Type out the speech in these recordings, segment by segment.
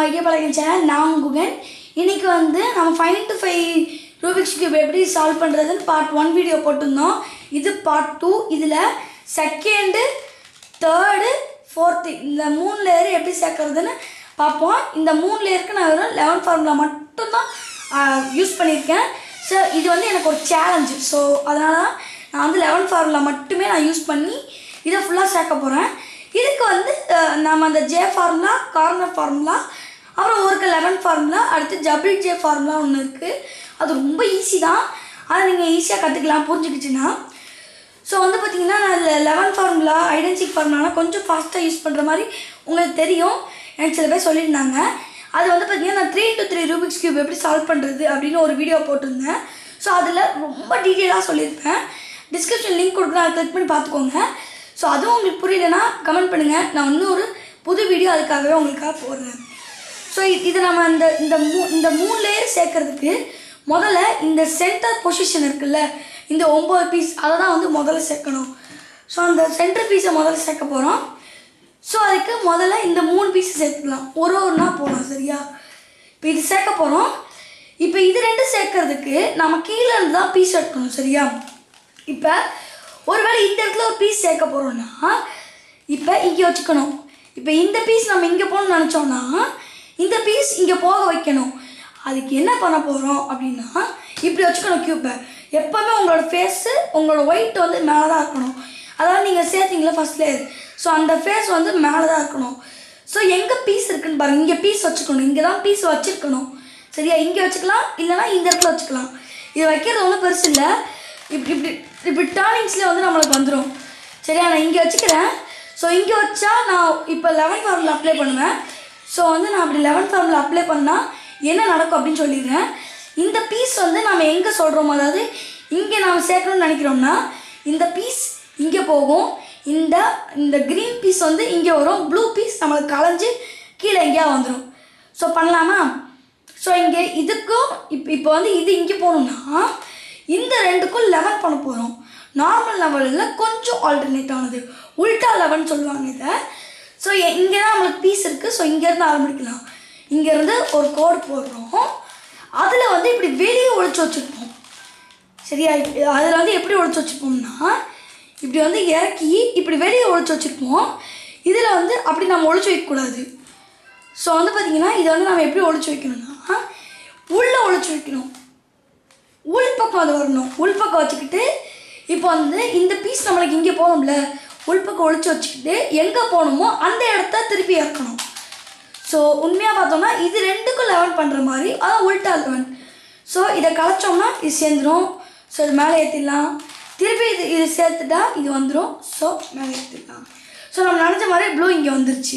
idea பழகின் channel நான் குகன் இன்னைக்கு வந்து நம்ம five to five Rubik's cube எப்படி சால்வ் பண்ணுறதுன்னு பார்ட் ஒன் வீடியோ போட்டிருந்தோம் இது பார்ட் டூ இதில் செகண்டு தேர்டு ஃபோர்த்து இந்த மூணு லேயர் எப்படி சேர்க்கறதுன்னு பார்ப்போம் இந்த மூணு லேயருக்கு நான் வெறும் லெவன் ஃபார்முலா மட்டும்தான் யூஸ் பண்ணியிருக்கேன் ஸோ இது வந்து எனக்கு ஒரு சேலஞ்சு ஸோ அதனால தான் நான் வந்து லெவன் ஃபார்முலா மட்டுமே நான் யூஸ் பண்ணி இதை ஃபுல்லாக சேர்க்க போகிறேன் இதுக்கு வந்து அஹ், நம்ம அந்த ஜே ஃபார்முலா கார்னர் ஃபார்முலா அப்புறம் ஒரு லெவன் ஃபார்முலா அடுத்து ஜபிள் ஜே ஃபார்முலா ஒன்று இருக்குது அது ரொம்ப ஈஸி தான் அதை நீங்கள் ஈஸியாக கற்றுக்கலாம் புரிஞ்சுக்கிச்சுன்னா ஸோ வந்து பார்த்தீங்கன்னா நான் அதில் லெவன் ஃபார்முலா ஐடென்டிக் ஃபார்முலானா கொஞ்சம் ஃபாஸ்ட்டாக யூஸ் பண்ணுற மாதிரி உங்களுக்கு தெரியும் எனக்கு சில பேர் சொல்லியிருந்தாங்க அது வந்து பார்த்தீங்கன்னா நான் three to three Rubik's cube எப்படி சால்வ் பண்ணுறது அப்படின்னு ஒரு வீடியோ போட்டிருந்தேன் ஸோ அதில் ரொம்ப டீட்டெயிலாக சொல்லியிருப்பேன் டிஸ்கிரிப்ஷன் லிங்க் கொடுக்குறேன் அதை கிளிக் பண்ணி பார்த்துக்கோங்க ஸோ அதுவும் உங்களுக்கு புரியலனா கமெண்ட் பண்ணுங்கள் நான் இன்னொரு புது வீடியோ அதுக்காகவே உங்களுக்காக போடுறேன் ஸோ இது நம்ம இந்த இந்த மூ இந்த மூணு லேயர் சேர்க்கறதுக்கு முதல்ல இந்த சென்டர் பொசிஷன் இருக்குல்ல இந்த ஒம்பது பீஸ் அதை தான் வந்து முதல்ல சேர்க்கணும் ஸோ அந்த சென்டர் பீஸை முதல்ல சேர்க்க போகிறோம் ஸோ அதுக்கு முதல்ல இந்த மூணு பீஸ் சேர்த்துக்கலாம் ஒரு ஒன்றா போகலாம் சரியா இப்போ இது சேர்க்க போகிறோம் இப்போ இது ரெண்டு சேர்க்கறதுக்கு நம்ம கீழே இருந்து தான் பீஸ் எடுக்கணும் சரியா இப்போ ஒருவேளை இந்த இடத்துல ஒரு பீஸ் சேர்க்க போகிறோம்னா இப்போ இங்கே வச்சுக்கணும் இப்போ இந்த பீஸ் நம்ம இங்கே போகணும்னு நினச்சோம்னா இந்த பீஸ் இங்கே போக வைக்கணும் அதுக்கு என்ன பண்ண போகிறோம் அப்படின்னா இப்படி வச்சுக்கணும் க்யூப்பை எப்போவுமே உங்களோட ஃபேஸு உங்களோட ஒயிட் வந்து மேலே தான் இருக்கணும் அதாவது நீங்கள் சேர்த்தீங்களா ஃபஸ்ட் லேயர் ஸோ அந்த ஃபேஸ் வந்து மேலே தான் இருக்கணும் ஸோ எங்கே பீஸ் இருக்குன்னு பாருங்க இங்கே பீஸ் வச்சுக்கணும் இங்கே தான் பீஸ் வச்சுருக்கணும் சரியா இங்கே வச்சுக்கலாம் இல்லைனா இந்த இடத்துல வச்சுக்கலாம் இது வைக்கிறது ஒன்றும் பெருசு இல்லை இப்படி இப்படி இப்படி டேர்னிங்ஸ்லேயே வந்து நம்மளுக்கு வந்துடும் சரியா நான் இங்கே வச்சுக்கிறேன் ஸோ இங்கே வச்சா நான் இப்போ லெவன் ஃபார்மில் அப்ளை பண்ணுவேன் ஸோ வந்து நான் அப்படி லெவன் ஃபார்மில் அப்ளை பண்ணால் என்ன நடக்கும் அப்படின்னு சொல்லிடுறேன் இந்த பீஸ் வந்து நம்ம எங்கே சொல்கிறோமோ அதாவது இங்கே நாம் சேர்க்கணும்னு நினைக்கிறோம்னா இந்த பீஸ் இங்கே போகும் இந்த இந்த க்ரீன் பீஸ் வந்து இங்கே வரும் ப்ளூ பீஸ் நம்மளுக்கு களைஞ்சு கீழே எங்கேயா வந்துடும் ஸோ பண்ணலாமா ஸோ இங்கே இதுக்கும் இப்போ இப்போ வந்து இது இங்கே போகணும்னா இந்த ரெண்டுக்கும் லெவன் பண்ண போகிறோம் நார்மல் லெவலில் கொஞ்சம் ஆல்டர்னேட் ஆனது உல்டா லெவன் சொல்லுவாங்க இதை ஸோ இங்கே தான் நம்மளுக்கு பீஸ் இருக்குது ஸோ இங்கேருந்து ஆரம்பிக்கலாம் இங்கேருந்து ஒரு கோடு போடுறோம் அதில் வந்து இப்படி வெளியே ஒழிச்சு வச்சுருப்போம் சரியா அதில் வந்து எப்படி ஒழிச்சு வச்சுருப்போம்னா இப்படி வந்து இறக்கி இப்படி வெளியே ஒழிச்சு வச்சுருப்போம் இதில் வந்து அப்படி நம்ம ஒழிச்சு வைக்கக்கூடாது ஸோ வந்து பார்த்தீங்கன்னா இதை வந்து நம்ம எப்படி ஒழிச்சு வைக்கணும்னா உள்ளே ஒழிச்சு வைக்கணும் உள்பக்கம் அது வரணும் உள்பக்கம் வச்சுக்கிட்டு இப்போ வந்து இந்த பீஸ் நம்மளுக்கு இங்கே போகணும்ல உள்பக்கம் ஒழிச்சு வச்சுக்கிட்டு எங்கே போகணுமோ அந்த இடத்த திருப்பி இறக்கணும் ஸோ உண்மையாக பார்த்தோம்னா இது ரெண்டுக்கும் லெவன் பண்ணுற மாதிரி அதான் உல்டா லெவன் ஸோ இதை கலைச்சோம்னா இது சேர்ந்துடும் ஸோ இது மேலே ஏற்றிடலாம் திருப்பி இது இது சேர்த்துட்டா இது வந்துடும் ஸோ மேலே ஏற்றிடலாம் ஸோ நம்ம நினச்ச மாதிரி ப்ளூ இங்கே வந்துருச்சு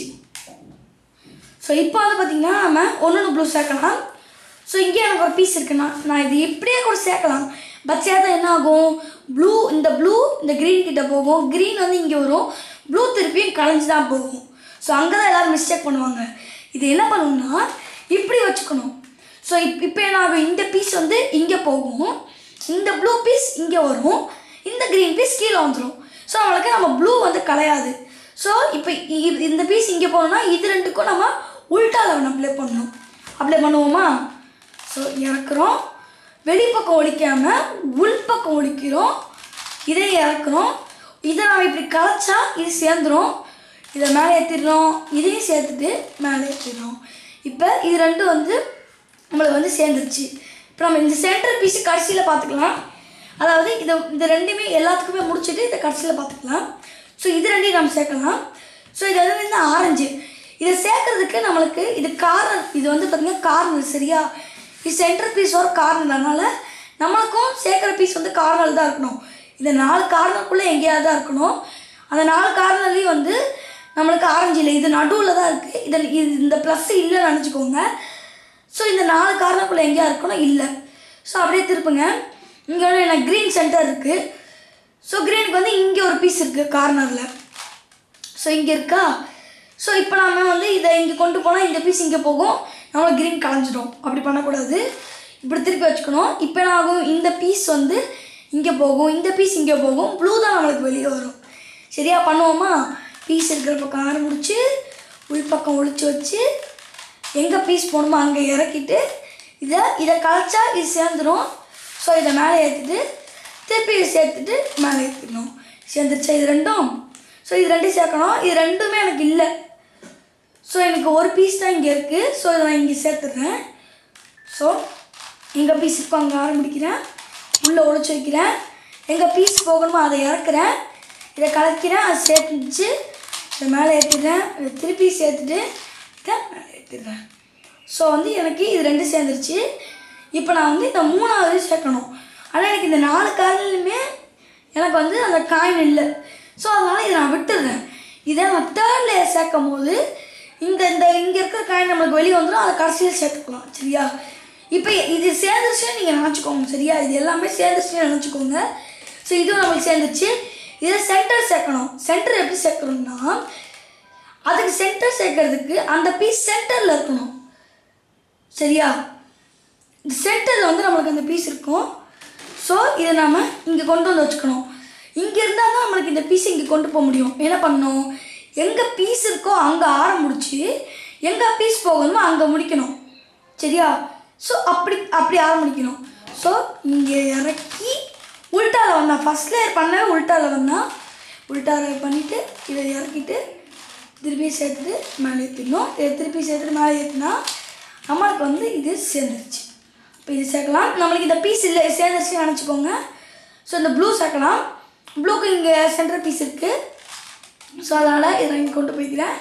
ஸோ இப்போ வந்து பார்த்திங்கன்னா நம்ம ஒன்று ப்ளூ சேர்க்கலாம் ஸோ இங்கே எனக்கு ஒரு பீஸ் இருக்குன்னா நான் இது இப்படியே கூட சேர்க்கலாம் பட் சேர்த்தா என்ன ஆகும் ப்ளூ இந்த ப்ளூ இந்த க்ரீன் கிட்ட போகும் க்ரீன் வந்து இங்கே வரும் ப்ளூ திருப்பியும் கலைஞ்சு தான் போகும் ஸோ அங்கே தான் எல்லோரும் மிஸ்டேக் பண்ணுவாங்க இது என்ன பண்ணணும்னா இப்படி வச்சுக்கணும் ஸோ இப் இப்போ என்ன ஆகும் இந்த பீஸ் வந்து இங்கே போகும் இந்த ப்ளூ பீஸ் இங்கே வரும் இந்த க்ரீன் பீஸ் கீழே வந்துடும் ஸோ நம்மளுக்கு நம்ம ப்ளூ வந்து கலையாது ஸோ இப்போ இ- இந்த பீஸ் இங்கே போகணும்னா இது ரெண்டுக்கும் நம்ம உல்டா லெவன் அப்ளை பண்ணணும் அப்ளை பண்ணுவோமா ஸோ இறக்குறோம் வெளிப்பக்கம் ஒழிக்காமல் உள்பக்கம் ஒழிக்கிறோம் இதை இறக்குறோம் இதை நம்ம இப்படி கலைச்சா இது சேர்ந்துரும் இதை மேலே ஏற்றிடுறோம் இதையும் சேர்த்துட்டு மேலே ஏற்றிடுறோம் இப்போ இது ரெண்டும் வந்து நம்மளுக்கு வந்து சேர்ந்துருச்சு இப்போ நம்ம இந்த சென்டர் பீஸ் கடைசியில் பார்த்துக்கலாம் அதாவது இதை இந்த ரெண்டுமே எல்லாத்துக்குமே முடிச்சுட்டு இதை கடைசியில் பார்த்துக்கலாம் ஸோ இது ரெண்டையும் நம்ம சேர்க்கலாம் ஸோ இது வந்து வந்து ஆரஞ்சு இதை சேர்க்கறதுக்கு நம்மளுக்கு இது கார்னர் இது வந்து பார்த்திங்கன்னா கார்னர் சரியா இது சென்டர் பீஸ் ஒரு கார்னர் அதனால நம்மளுக்கும் சேர்க்குற பீஸ் வந்து கார்னர் தான் இருக்கணும் இந்த நாலு கார்னருக்குள்ளே எங்கேயாவது தான் இருக்கணும் அந்த நாலு கார்னர்லேயும் வந்து நம்மளுக்கு ஆரஞ்சு இல்லை இது நடுவில் தான் இருக்குது இதில் இது இந்த ப்ளஸ் இல்லைன்னு நினச்சிக்கோங்க ஸோ இந்த நாலு கார்னருக்குள்ளே எங்கேயா இருக்கணும் இல்லை ஸோ அப்படியே திருப்புங்க இங்கே வந்து எனக்கு க்ரீன் சென்டர் இருக்குது ஸோ க்ரீனுக்கு வந்து இங்கே ஒரு பீஸ் இருக்குது கார்னரில் ஸோ இங்கே இருக்கா ஸோ இப்போ நாம வந்து இதை இங்கே கொண்டு போனால் இந்த பீஸ் இங்கே போகும் நம்மளுக்கு க்ரீன் கலைஞ்சிடும் அப்படி பண்ணக்கூடாது இப்படி திருப்பி வச்சுக்கணும் இப்போ என்ன ஆகும் இந்த பீஸ் வந்து இங்கே போகும் இந்த பீஸ் இங்கே போகும் ப்ளூ தான் நம்மளுக்கு வெளியே வரும் சரியா பண்ணுவோமா பீஸ் இருக்கிற பக்கம் ஆரம்பிச்சு உள்பக்கம் ஒழிச்சு வச்சு எங்கே பீஸ் போகணுமோ அங்கே இறக்கிட்டு இதை இதை கலைச்சா இது சேர்ந்துடும் ஸோ இதை மேலே ஏற்றிட்டு திருப்பி இதை சேர்த்துட்டு மேலே ஏற்றிடணும் சேர்ந்துருச்சா இது ரெண்டும் ஸோ இது ரெண்டும் சேர்க்கணும் இது ரெண்டுமே எனக்கு இல்லை ஸோ எனக்கு ஒரு பீஸ் தான் இங்கே இருக்குது ஸோ இதை நான் இங்கே சேர்த்துடுறேன் ஸோ எங்கள் பீஸ் இப்போ அங்கே ஆரம்பிக்கிறேன் உள்ளே ஒழிச்சு வைக்கிறேன் எங்கள் பீஸ் போகணுமோ அதை இறக்குறேன் இதை கலக்கிறேன் அதை சேர்த்துச்சு இதை மேலே ஏற்றிடுறேன் இதை திருப்பி சேர்த்துட்டு இதை மேலே ஏற்றிடுறேன் ஸோ வந்து எனக்கு இது ரெண்டும் சேர்ந்துருச்சு இப்போ நான் வந்து இந்த மூணாவது சேர்க்கணும் ஆனால் எனக்கு இந்த நாலு கார்லையுமே எனக்கு வந்து அந்த காயின் இல்லை ஸோ அதனால் இதை நான் விட்டுடுறேன் இதை நான் தேர்ட் லேயர் சேர்க்கும் போது இந்த இந்த இங்கே இருக்கிற காயின் நம்மளுக்கு வெளியே வந்துடும் அதை கடைசியில் சேர்த்துக்கலாம் சரியா இப்போ இது சேர்ந்துருச்சுன்னு நீங்கள் நினச்சிக்கோங்க சரியா இது எல்லாமே சேர்ந்துருச்சுன்னு நினச்சிக்கோங்க ஸோ இதுவும் நம்மளுக்கு சேர்ந்துருச்சு இதை சென்டர் சேர்க்கணும் சென்டர் எப்படி சேர்க்கணும்னா அதுக்கு சென்டர் சேர்க்கறதுக்கு அந்த பீஸ் சென்டரில் இருக்கணும் சரியா இந்த சென்டரில் வந்து நம்மளுக்கு அந்த பீஸ் இருக்கும் ஸோ இதை நாம் இங்கே கொண்டு வந்து வச்சுக்கணும் இங்கே இருந்தால் தான் நம்மளுக்கு இந்த பீஸ் இங்கே கொண்டு போக முடியும் என்ன பண்ணணும் எங்கே பீஸ் இருக்கோ அங்கே ஆரம்பிச்சு எங்கே பீஸ் போகணுமோ அங்கே முடிக்கணும் சரியா ஸோ அப்படி அப்படி ஆரம்பிக்கணும் ஸோ இங்கே இறக்கி உல்ட்டாவில் வந்தா ஃபஸ்ட் லேயர் பண்ண உல்ட்டாவில் வந்தா உல்ட்டாவில் பண்ணிவிட்டு இதை இறக்கிட்டு திருப்பி சேர்த்துட்டு மேலே ஏற்றிடணும் இதை திருப்பி சேர்த்துட்டு மேலே ஏற்றினா நம்மளுக்கு வந்து இது சேர்ந்துருச்சு இப்போ இது சேர்க்கலாம் நம்மளுக்கு இந்த பீஸ் இல்லை சேர்ந்துருச்சுன்னு நினச்சிக்கோங்க ஸோ இந்த ப்ளூ சேர்க்கலாம் ப்ளூக்கு இங்கே சென்டர் பீஸ் இருக்குது ஸோ அதனால் இதை இங்கே கொண்டு போய்க்கிறேன்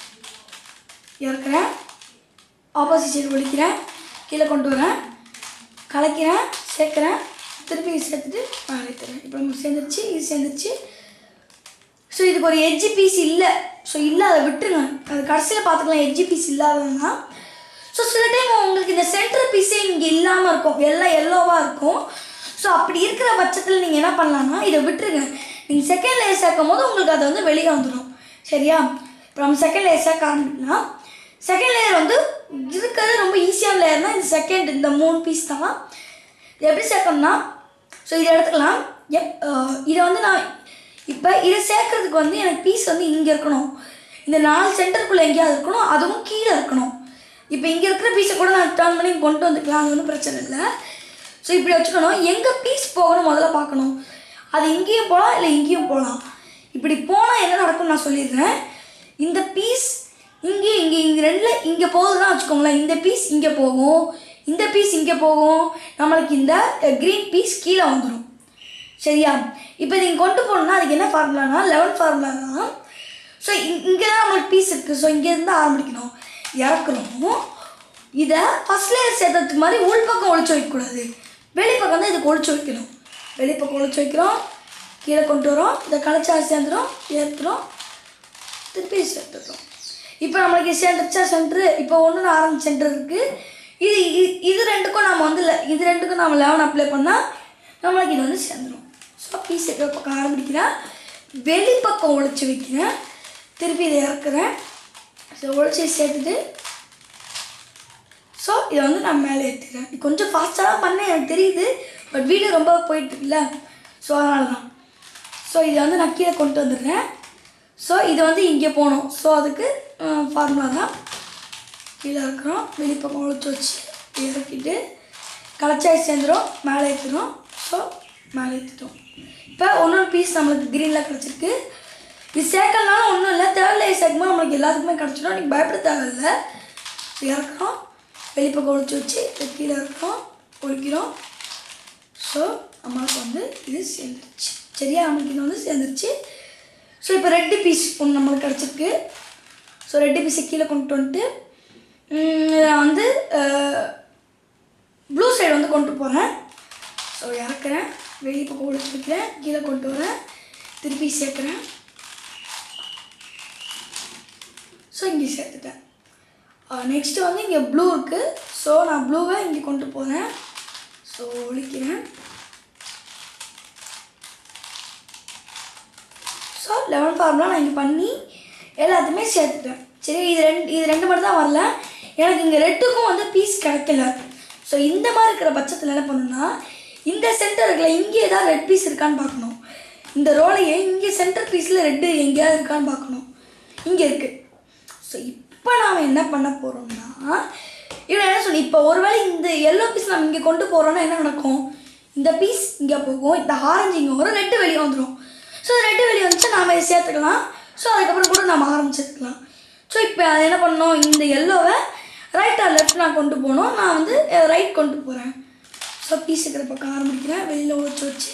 இறக்குறேன் ஆப்போசிட் சைடு ஒழிக்கிறேன் கீழே கொண்டு வரேன் கலக்கிறேன் சேர்க்குறேன் திருப்பி இது சேர்த்துட்டு மேலே ஏற்றுறேன் இப்போ நமக்கு சேர்ந்துருச்சு இது சேர்ந்துருச்சு ஸோ இதுக்கு ஒரு எட்ஜி பீஸ் இல்லை ஸோ இல்லை அதை விட்டுருங்க அது கடைசியில் பார்த்துக்கலாம் எட்ஜி பீஸ் இல்லாததுன்னா ஸோ சில டைம் உங்களுக்கு இந்த சென்டர் பீஸே இங்கே இல்லாமல் இருக்கும் எல்லாம் எல்லோவாக இருக்கும் ஸோ அப்படி இருக்கிற பட்சத்தில் நீங்கள் என்ன பண்ணலாம்னா இதை விட்டுருங்க நீங்கள் செகண்ட் லேயர் சேர்க்கும் போது உங்களுக்கு அது வந்து வெளியே வந்துடும் சரியா இப்போ நம்ம செகண்ட் லேயர் சேர்க்க ஆரம்பிக்கலாம் செகண்ட் லேயர் வந்து இருக்கிறது ரொம்ப ஈஸியான லேயர்னால் இந்த செகண்ட் இந்த மூணு பீஸ் தான் இது எப்படி சேர்க்கணும்னா ஸோ இதை எடுத்துக்கலாம் எப் அஹ் இதை வந்து நான் இப்போ இதை சேர்க்கறதுக்கு வந்து எனக்கு பீஸ் வந்து இங்கே இருக்கணும் இந்த நாலு சென்டருக்குள்ளே எங்கேயாவது இருக்கணும் அதுவும் கீழே இருக்கணும் இப்போ இங்கே இருக்கிற பீஸை கூட நான் டர்ன் பண்ணி கொண்டு வந்துக்கலாம் அது ஒன்றும் பிரச்சனை இல்லை ஸோ இப்படி வச்சுக்கணும் எங்கே பீஸ் போகணும் முதல்ல பார்க்கணும் அது இங்கேயும் போகலாம் இல்லை இங்கேயும் போகலாம் இப்படி போனால் என்ன நடக்கும்னு நான் சொல்லிடுறேன் இந்த பீஸ் இங்கே இங்கே இங்கே ரெண்டில் இங்கே போகுதுன்னா வச்சுக்கோங்களேன் இந்த பீஸ் இங்கே போகும் இந்த பீஸ் இங்கே போகும் நம்மளுக்கு இந்த க்ரீன் பீஸ் கீழே வந்துடும் சரியா இப்போ நீங்கள் கொண்டு போகணுன்னா அதுக்கு என்ன ஃபார்முலானா லெவன் ஃபார்முலா தான் ஸோ இங்கே தான் நம்மளுக்கு பீஸ் இருக்குது ஸோ இங்கேருந்து ஆரம்பிக்கணும் இறக்குறோம் இதை ஃபஸ்ட் லேயர் சேர்த்ததுக்கு மாதிரி உள்பக்கம் ஒழிச்சு வைக்கக்கூடாது வெளிப்பக்கம் தான் இதுக்கு ஒழிச்சு வைக்கணும் வெளிப்பக்கம் ஒழிச்சு வைக்கிறோம் கீழே கொண்டு வரோம் இதை களைச்சா சேர்ந்துடும் ஏற்றுறோம் திருப்பி சேர்த்துட்டோம் இப்போ நம்மளுக்கு சேர்ந்துருச்சா சென்ட்ரு இப்போ ஒன்று ஆரஞ்சு சென்டர் இருக்குது இது இ- இது ரெண்டுக்கும் நம்ம வந்து le- இது ரெண்டுக்கும் நம்ம லெவன் அப்ளை பண்ணால் நம்மளுக்கு இது வந்து சேர்ந்துடும் ஸோ பீஸ் இருக்கிற பக்கம் ஆரம்பிக்கிறேன் வெளிப்பக்கம் ஒழிச்சு வைக்கிறேன் திருப்பி இதை இறக்குறேன் ஸோ ஒழிச்சு சேர்த்துட்டு ஸோ இதை வந்து நான் மேலே ஏற்றிக்கிறேன் இது கொஞ்சம் ஃபாஸ்ட்டாக தான் பண்ணேன் எனக்கு தெரியுது பட் வீடியோ ரொம்ப போயிட்டுருக்குல்ல ஸோ அதனால தான் ஸோ இதை வந்து நான் கீழே கொண்டு வந்துடுறேன் ஸோ இது வந்து இங்கே போகணும் ஸோ அதுக்கு ஃபார்முலா தான் கீழே இருக்கிறோம் வெளிப்பக்கம் ஒழிச்சு வச்சு இறக்கிட்டு களைச்சாய் சேர்ந்துடும் மேலே ஏற்றுறோம் ஸோ மேலே ஏற்றிட்டோம் இப்போ ஒன்று பீஸ் நம்மளுக்கு க்ரீனில் கிடச்சிருக்கு இது சேர்க்கலனாலும் ஒன்றும் இல்லை தேர்ட் லேயர் சேர்க்கும்போது நம்மளுக்கு எல்லாத்துக்குமே கிடச்சிடும் நீங்கள் பயப்பட தேவையில்லை இறக்குறோம் வெளிப்பக்கம் ஒழிச்சு வச்சு இது கீழே இருக்கிறோம் ஒழிக்கிறோம் ஸோ நம்மளுக்கு வந்து இது சேர்ந்துருச்சு சரியா நம்மளுக்கு இது வந்து சேர்ந்துருச்சு ஸோ இப்போ ரெட்டு பீஸ் ஒன்று நம்மளுக்கு கிடச்சிருக்கு ஸோ ரெட்டு பீஸை கீழே கொண்டு வந்துட்டு ம், இதை வந்து ப்ளூ சைடு வந்து கொண்டு போகிறேன் ஸோ இறக்குறேன் வெளியே பக்கம் ஒழிச்சு வைக்கிறேன் கீழே கொண்டு வரேன் திருப்பி சேர்க்குறேன் ஸோ இங்கே சேர்த்துட்டேன் நெக்ஸ்ட்டு வந்து இங்கே ப்ளூ இருக்குது ஸோ நான் ப்ளூவை இங்கே கொண்டு போகிறேன் ஸோ ஒழிக்கிறேன் ஸோ லெவன் ஃபார்முலா நான் இங்கே பண்ணி எல்லாத்தையுமே சேர்த்துட்டேன் சரி இது ரெண்டு இது ரெண்டு மட்டும் தான் வரல எனக்கு இங்கே ரெட்டுக்கும் வந்து பீஸ் கிடைக்கல ஸோ இந்த மாதிரி இருக்கிற பட்சத்தில் என்ன பண்ணணும்னா இந்த சென்டர் இருக்குல்ல இங்கே ஏதாவது ரெட் பீஸ் இருக்கான்னு பார்க்கணும் இந்த ரோலையே இங்கே சென்டர் பீஸில் ரெட்டு எங்கேயாவது இருக்கான்னு பார்க்கணும் இங்கே இருக்குது ஸோ இப்போ இப்போ நாம் என்ன பண்ண போகிறோம்னா இவன் என்ன சொல்லி இப்போ ஒருவேளை இந்த எல்லோ பீஸ் நம்ம இங்கே கொண்டு போகிறோம்னா என்ன நடக்கும் இந்த பீஸ் இங்கே போகும் இந்த ஆரஞ்சு இங்கே வரும் ரெட்டு வெளியே வந்துடும் ஸோ ரெட்டு வெளியே வந்துச்சு நாம் இதை சேர்த்துக்கலாம் ஸோ அதுக்கப்புறம் கூட நம்ம ஆரம்பிச்சிருக்கலாம் ஸோ இப்போ அது என்ன பண்ணணும் இந்த எல்லோவை ரைட் ஆர் லெஃப்ட் நான் கொண்டு போகணும் நான் வந்து ரைட் கொண்டு போகிறேன் ஸோ பீஸ் இருக்கிற பக்கம் ஆரம்பிக்கிறேன் வெளியில் வச்சு வச்சு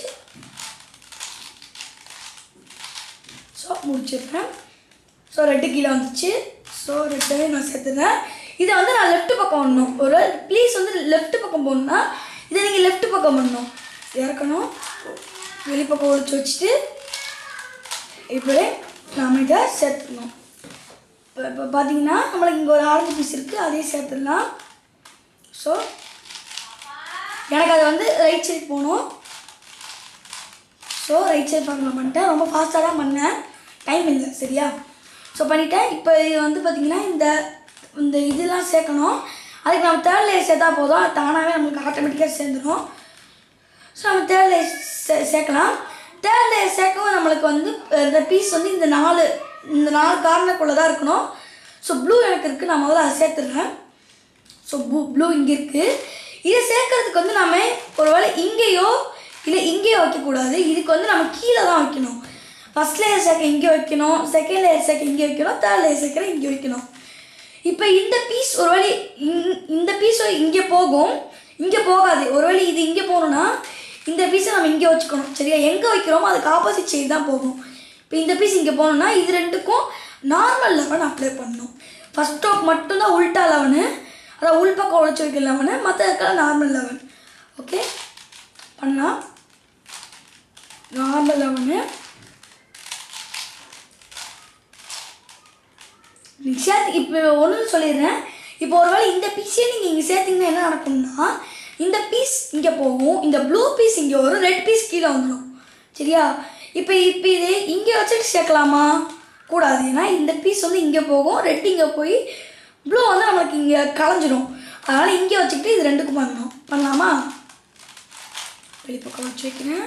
ஸோ முடிச்சிடுறேன் ஸோ ரெட்டு கீழே வந்துச்சு ஸோ ரெட்டவே நான் சேர்த்துறேன் இதை வந்து நான் லெஃப்ட் பக்கம் பண்ணணும் ஒரு ப்ளீஸ் வந்து லெஃப்ட் பக்கம் போகணுன்னா இதை நீங்கள் லெஃப்ட் பக்கம் பண்ணணும் இறக்கணும் வெளிப்பக்கம் ஒழிச்சு வச்சுட்டு இப்படி நாம் இதை சேர்த்துக்கணும் இப்போ இப்போ பார்த்தீங்கன்னா நம்மளுக்கு இங்கே ஒரு ஆரஞ்சு பீஸ் இருக்குது அதையும் சேர்த்துடலாம் ஸோ எனக்கு அது வந்து ரைட் சைடு போகணும் ஸோ ரைட் சைடு பண்ணலாம் பண்ணிட்டேன் ரொம்ப ஃபாஸ்ட்டாக தான் பண்ணேன் டைம் இல்லை சரியா ஸோ பண்ணிட்டேன் இப்போ இது வந்து பார்த்திங்கன்னா இந்த இந்த இதெல்லாம் சேர்க்கணும் அதுக்கு நம்ம தேர்ட் லேயர் சேர்த்தா போதும் அது தானாகவே நம்மளுக்கு ஆட்டோமேட்டிக்காக சேர்ந்துடும் ஸோ நம்ம தேர்ட் லேயர் சே சேர்க்கலாம் தேர்ட் லேயர் சேர்க்கவும் நம்மளுக்கு வந்து அஹ், இந்த பீஸ் வந்து இந்த நாலு இந்த நாலு கார்னருக்குள்ளே தான் இருக்கணும் ஸோ ப்ளூ எனக்கு இருக்குது நான் முதல்ல அதை சேர்த்துடுறேன் ஸோ ப்ளூ ப்ளூ இங்கே இருக்குது இதை சேர்க்கறதுக்கு வந்து நம்ம ஒருவேளை இங்கேயோ இல்லை இங்கேயோ வைக்கக்கூடாது இதுக்கு வந்து நம்ம கீழே தான் வைக்கணும் ஃபஸ்ட் லேயர் சேர்க்க இங்கே வைக்கணும் செகண்ட் லேயர் சேர்க்க இங்கே வைக்கணும் தேர்ட் லேயர் சேர்க்கிற இங்கே வைக்கணும் இப்போ இந்த பீஸ் ஒருவேளை இந்- இந்த பீஸ் இங்கே போகும் இங்கே போகாது ஒருவேளை இது இங்கே போகணும்னா இந்த பீஸை நம்ம இங்கே வச்சுக்கணும் சரியா எங்கே வைக்கிறோமோ அதுக்கு ஆப்போசிட் சைடு தான் போகும் இப்போ இந்த பீஸ் இங்கே போகணும்னா இது ரெண்டுக்கும் நார்மல் லெவன் அப்ளை பண்ணணும் ஃபஸ்ட் ஸ்ட்ரோக் மட்டும்தான் உல்டா லெவனு அதான் உள் பக்கம் உழைச்சி வைக்கிற லெவனு மற்றதுக்கெல்லாம் நார்மல் லெவன் ஓகே பண்ணலாம் நார்மல் லெவனு நீங்கள் சேர்த்து இப்போ ஒன்று சொல்லிடுறேன் இப்போ ஒருவேளை இந்த பீஸே நீங்கள் இங்கே சேர்த்தீங்கன்னா என்ன நடக்கும்னா இந்த பீஸ் இங்கே போகும் இந்த ப்ளூ பீஸ் இங்கே வரும் ரெட் பீஸ் கீழே வந்துடும் சரியா இப்போ இப்போ இது இங்கே வச்சுட்டு சேர்க்கலாமா கூடாது ஏன்னா இந்த பீஸ் வந்து இங்கே போகும் ரெட் இங்கே போய் ப்ளூ வந்து நம்மளுக்கு இங்கே கலைஞ்சிடும் அதனால் இங்கே வச்சுக்கிட்டு இது ரெண்டுக்கும் பண்ணணும் பண்ணலாமா வெளிப்பக்கம் வச்சு வைக்கிறேன்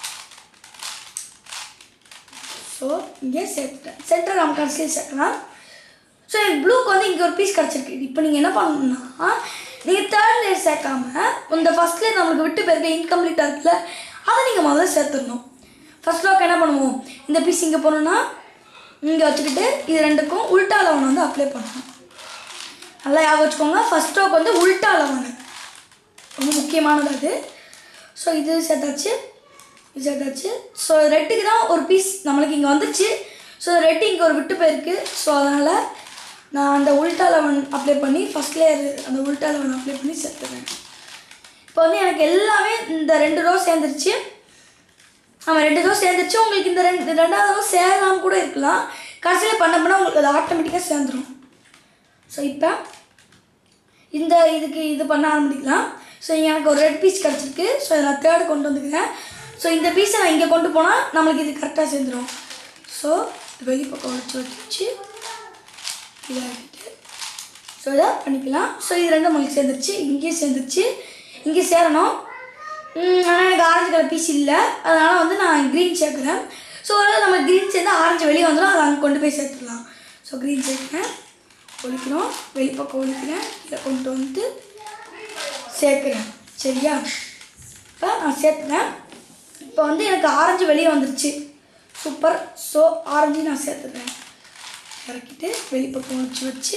ஸோ இங்கே சேர்த்துட்டேன் சென்டர் நம்ம கடைசியில் சேர்க்கலாம் ஸோ எனக்கு ப்ளூக்கு வந்து இங்கே ஒரு பீஸ் கிடச்சிருக்கு இப்போ நீங்கள் என்ன பண்ணணும்னா நீங்கள் தேர்ட் லேயர் சேர்க்காம இந்த ஃபஸ்ட் லேயர் நம்மளுக்கு விட்டு போயிருக்க இன்கம்ப்ளீட்டாக இருக்குல்ல அதை நீங்கள் முதல்ல சேர்த்துடணும் ஃபர்ஸ்ட் லோக்கு என்ன பண்ணுவோம் இந்த பீஸ் இங்கே போகணுன்னா இங்கே வச்சுக்கிட்டு இது ரெண்டுக்கும் உல்டா லெவன் வந்து அப்ளை பண்ணணும் நல்லா ஞாபகம் வச்சுக்கோங்க ஃபர்ஸ்ட் ஸ்ட்ரோக் வந்து உல்டா லெவனு ரொம்ப முக்கியமானது அது ஸோ இது சேர்த்தாச்சு இது சேர்த்தாச்சு ஸோ ரெட்டுக்கு தான் ஒரு பீஸ் நம்மளுக்கு இங்கே வந்துச்சு ஸோ ரெட்டு இங்கே ஒரு விட்டு போயிருக்கு ஸோ அதனால் நான் அந்த உல்டா லெவன் அப்ளை பண்ணி ஃபஸ்ட் லேயர் அந்த உல்டா லெவன் அப்ளை பண்ணி சேர்த்துறேன் இப்போ வந்து எனக்கு எல்லாமே இந்த ரெண்டு ரோ சேர்ந்துருச்சு ஆமாம் ரெண்டு ரோ சேர்ந்துருச்சு உங்களுக்கு இந்த ரெண்டு ரெண்டாவது ரோ சேராம கூட இருக்கலாம் கடைசியில் பண்ண பண்ணால் உங்களுக்கு அது ஆட்டோமேட்டிக்காக சேர்ந்துடும் ஸோ இப்போ இந்த இதுக்கு இது பண்ண ஆரம்பிக்கலாம் ஸோ எனக்கு ஒரு ரெட் பீஸ் கிடச்சிருக்கு ஸோ இதை நான் தேர்டு கொண்டு வந்துக்கிறேன் ஸோ இந்த பீஸை நான் இங்கே கொண்டு போனால் நம்மளுக்கு இது கரெக்டாக சேர்ந்துடும் ஸோ வெளிப்பக்கம் வச்சு வச்சு இதாகிட்டு ஸோ இதை பண்ணிக்கலாம் ஸோ இது ரெண்டும் நம்மளுக்கு சேர்ந்துருச்சு இங்கேயும் சேர்ந்துருச்சு இங்கே சேரணும் ஆனால் எனக்கு ஆரஞ்சு கலர் பீஸ் இல்லை அதனால் வந்து நான் க்ரீன் சேர்க்குறேன் ஸோ ஒரு நம்ம க்ரீன் சேர்ந்து ஆரஞ்சு வெளியே வந்துடும் அதை அங்கே கொண்டு போய் சேர்த்துடலாம் ஸோ க்ரீன் சேர்க்குறேன் ஒழிக்கிறோம் வெளிப்பக்கம் ஒழிக்கிறேன் இதை கொண்டு வந்து சேர்க்குறேன் சரியா இப்போ நான் சேர்த்துறேன் இப்போ வந்து எனக்கு ஆரஞ்சு வெளியே வந்துருச்சு சூப்பர் ஸோ ஆரஞ்சு நான் சேர்த்துறேன் இறக்கிட்டு வெளிப்பக்கம் வச்சு வச்சு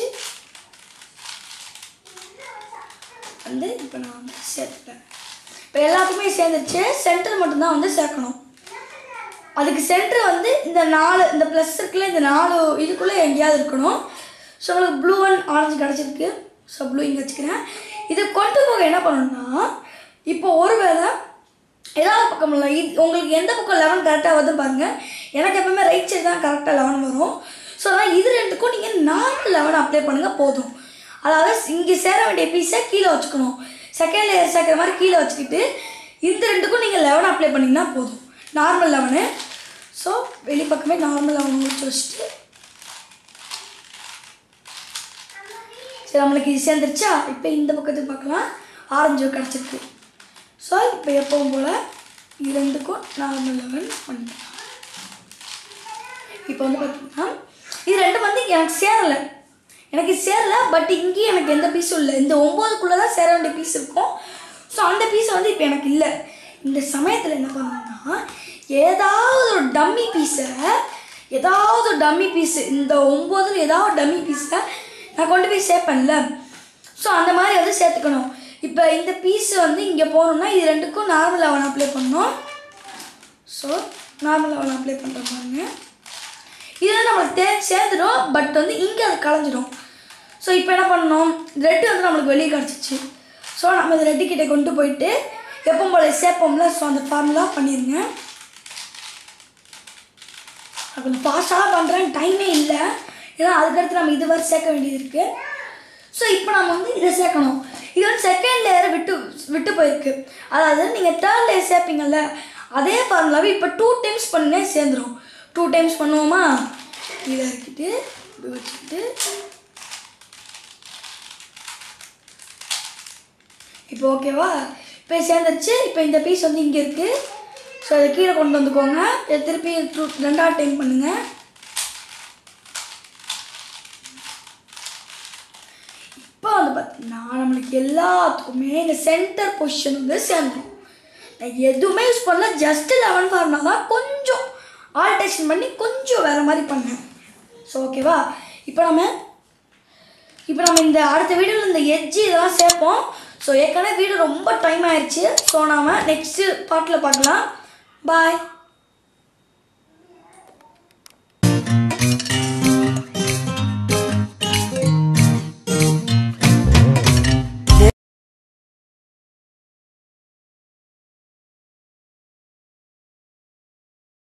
வந்து இப்போ நான் வந்து சேர்த்துட்டேன் இப்போ எல்லாத்துக்குமே சேர்ந்துருச்சு சென்டர் மட்டும்தான் வந்து சேர்க்கணும் அதுக்கு சென்டர் வந்து இந்த நாலு இந்த ப்ளஸ் இருக்குல்ல இந்த நாலு இதுக்குள்ளே எங்கேயாவது இருக்கணும் ஸோ உங்களுக்கு ப்ளூ அண்ட் ஆரஞ்சு கிடச்சிருக்கு ஸோ ப்ளூ இங்கே வச்சுக்கிறேன் இது கொண்டு போக என்ன பண்ணணும்னா இப்போ ஒருவேளை ஏதாவது பக்கம் இல்லை இது உங்களுக்கு எந்த பக்கம் லெவன் கரெக்டாக வருதுன்னு பாருங்கள் எனக்கு எப்பவுமே ரைட் சைடு தான் கரெக்டாக லெவன் வரும் ஸோ அதனால் இது ரெண்டுக்கும் நீங்கள் நார்மல் லெவன் அப்ளை பண்ணுங்கள் போதும் அதாவது இங்கே சேர வேண்டிய பீஸை கீழே வச்சுக்கணும் செகண்ட் லேயர் சேர்க்குற மாதிரி கீழே வச்சுக்கிட்டு இந்த ரெண்டுக்கும் நீங்கள் லெவன் அப்ளை பண்ணிங்கன்னா போதும் நார்மல் லெவனு ஸோ வெளிப்பக்கமே நார்மல் லெவன் முடிச்சு வச்சுட்டு சரி நம்மளுக்கு இது சேர்ந்துருச்சா இப்போ இந்த பக்கத்துக்கு பார்க்கலாம் ஆரஞ்சு கிடச்சிருக்கு ஸோ இப்போ எப்பவும் போல் இது ரெண்டுக்கும் நார்மல் லெவல் பண்ணிக்கலாம் இப்போ வந்து பார்த்தீங்கன்னா இது ரெண்டும் வந்து எனக்கு சேரலை எனக்கு சேரல பட் இங்கேயும் எனக்கு எந்த பீஸும் இல்லை இந்த ஒம்போதுக்குள்ளே தான் சேர வேண்டிய பீஸ் இருக்கும் ஸோ அந்த பீஸ் வந்து இப்போ எனக்கு இல்லை இந்த சமயத்தில் என்ன பண்ணணும்னா ஏதாவது ஒரு டம்மி பீஸை ஏதாவது ஒரு டம்மி பீஸு இந்த ஒம்போதில் ஏதாவது டம்மி பீஸை நான் கொண்டு போய் சேர்ப்பேன்ல ஸோ அந்த மாதிரி வந்து சேர்த்துக்கணும் இப்போ இந்த பீஸ் வந்து இங்கே போகணும்னா இது ரெண்டுக்கும் நார்மல் லெவன் அப்ளை பண்ணணும் ஸோ நார்மல் லெவன் அப்ளை பண்ணுற பாருங்க இதில் நம்மளுக்கு தே சேர்ந்துடும் பட் வந்து இங்கே அது கலைஞ்சிடும் ஸோ இப்போ என்ன பண்ணணும் ரெட்டு வந்து நம்மளுக்கு வெளியே கிடச்சிச்சு ஸோ நம்ம இந்த ரெட்டு கிட்ட கொண்டு போயிட்டு எப்பவும் போல சேர்ப்போம்ல ஸோ அந்த ஃபார்முலா பண்ணிடுங்க நான் கொஞ்சம் ஃபாஸ்ட்டாக பண்ணுறேன் டைமே இல்லை ஏன்னா அதுக்கடுத்து நம்ம இது வரை சேர்க்க வேண்டியது இருக்குது ஸோ இப்போ நம்ம வந்து இதை சேர்க்கணும் இது வந்து செகண்ட் லேயரை விட்டு விட்டு போயிருக்கு அதாவது நீங்கள் தேர்ட் லேயர் சேர்ப்பீங்கல்ல அதே ஃபார்முலாவை இப்போ டூ டைம்ஸ் பண்ணே சேர்ந்துடும் டூ டைம்ஸ் பண்ணுவோமா இதை இறக்கிட்டு இப்படி வச்சுக்கிட்டு இப்போ ஓகேவா இப்போ சேர்ந்துருச்சு இப்போ இந்த பீஸ் வந்து இங்கே இருக்குது ஸோ அதை கீழே கொண்டு வந்துக்கோங்க இதை திருப்பி டூ- ரெண்டாவது டைம் பண்ணுங்கள் இப்போ வந்து பார்த்தீங்கன்னா நம்மளுக்கு எல்லாத்துக்குமே இந்த சென்டர் பொசிஷன் வந்து சேர்ந்துடும் நான் எதுவுமே யூஸ் பண்ணல ஜஸ்ட் லெவன் ஃபார்ம்னா தான் கொஞ்சம் ஆல்டேஷன் பண்ணி கொஞ்சம் வேறு மாதிரி பண்ணேன் ஸோ ஓகேவா இப்போ நம்ம இப்போ நம்ம இந்த அடுத்த வீடியோவில் இந்த எட்ஜ் இதெல்லாம் சேர்ப்போம் ஸோ ஏற்கனவே வீடியோ ரொம்ப டைம் ஆயிடுச்சு ஸோ நாம நெக்ஸ்ட்டு பார்ட்டில் பார்க்கலாம் பாய்